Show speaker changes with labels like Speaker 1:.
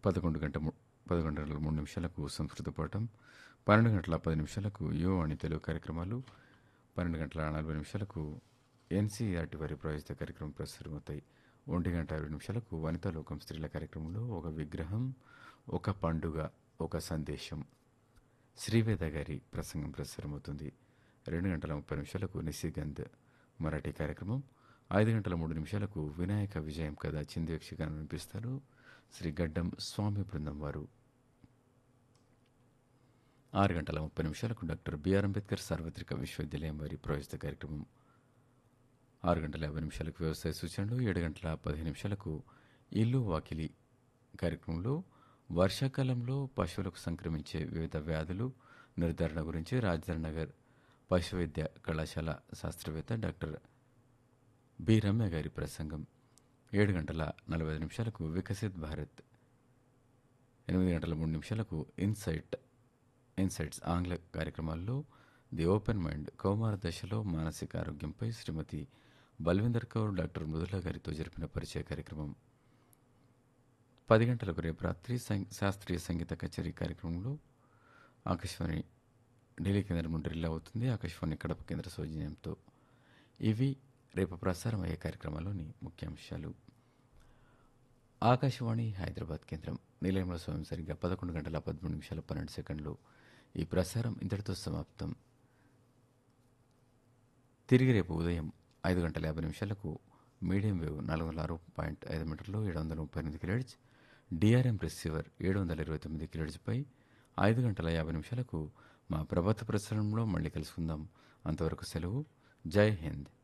Speaker 1: పదకొండు గంట ము- పదకొండు గంటల మూడు నిమిషాలకు సంస్కృత పాఠం పన్నెండు గంటల పది నిమిషాలకు యో అని తెలుగు కార్యక్రమాలు పన్నెండు గంటల నలభై నిమిషాలకు ఎన్సీఆర్టీ వారి ప్రాయోజిత కార్యక్రమం ప్రసారమవుతాయి ఒంటి గంట ఇరవై నిమిషాలకు వనితా లోకం స్త్రీల కార్యక్రమంలో ఒక విగ్రహం ఒక పండుగ ఒక సందేశం శ్రీవేద గారి ప్రసంగం ప్రసారమవుతుంది రెండు గంటల ముప్పై నిమిషాలకు నిశిగంధ్ మరాఠీ కార్యక్రమం ఐదు గంటల మూడు నిమిషాలకు వినాయక విజయం కథ చింది యక్షగానం వినిపిస్తారు శ్రీ గడ్డం స్వామి బృందం వారు ఆరు గంటల ముప్పై నిమిషాలకు డాక్టర్ బిఆర్ అంబేద్కర్ సార్వత్రిక విశ్వవిద్యాలయం వారి ప్రవేశిత కార్యక్రమం ఆరు గంటల యాభై నిమిషాలకు వ్యవసాయ సూచనలు ఏడు గంటల పదిహేను నిమిషాలకు ఇల్లు వాకిలి కార్యక్రమంలో వర్షాకాలంలో పశువులకు సంక్రమించే వివిధ వ్యాధులు నిర్ధారణ గురించి రాజధాని నగర్ పశు వైద్య కళాశాల శాస్త్రవేత్త డాక్టర్ బి రమ్య గారి ప్రసంగం ఏడు గంటల నలభై ఐదు నిమిషాలకు వికసిత్ భారత్ ఎనిమిది గంటల మూడు నిమిషాలకు ఇన్సైట్ ఇన్సైట్స్ ఆంగ్ల కార్యక్రమాల్లో ది ఓపెన్ మైండ్ కౌమార దశలో మానసిక ఆరోగ్యంపై శ్రీమతి బల్విందర్ కౌర్ డాక్టర్ మృదుల గారితో జరిపిన పరిచయ కార్యక్రమం పది గంటలకు రేపు రాత్రి సం- శాస్త్రీయ సంగీత కచేరీ కార్యక్రమంలో ఆకాశవాణి ఢిల్లీ కేంద్రం నుండి రిలే అవుతుంది ఆకాశవాణి కడప కేంద్ర సౌజన్యంతో ఇవి రేపు ప్రసారం అయ్యే కార్యక్రమాల్లోని ముఖ్యాంశాలు ఆకాశవాణి హైదరాబాద్ కేంద్రం నిలయంలో సమయం సరిగ్గా పదకొండు గంటల పదమూడు నిమిషాల పన్నెండు సెకండ్లు ఈ ప్రసారం ఇంతటితో సమాప్తం తిరిగి రేపు ఉదయం ఐదు గంటల యాభై నిమిషాలకు మీడియం వేవ్ నాలుగు వందల ఆరు పాయింట్ ఐదు మీటర్లు ఏడు వందల ముప్పై ఎనిమిది కిలోహెడ్జ్ డిఆర్ఎం రిసీవర్ ఏడు వందల ఇరవై తొమ్మిది కిలోహెడ్జ్పై ఐదు గంటల యాభై నిమిషాలకు మా ప్రభాత ప్రసారంలో మళ్ళీ కలుసుకుందాం అంతవరకు సెలవు జై హింద్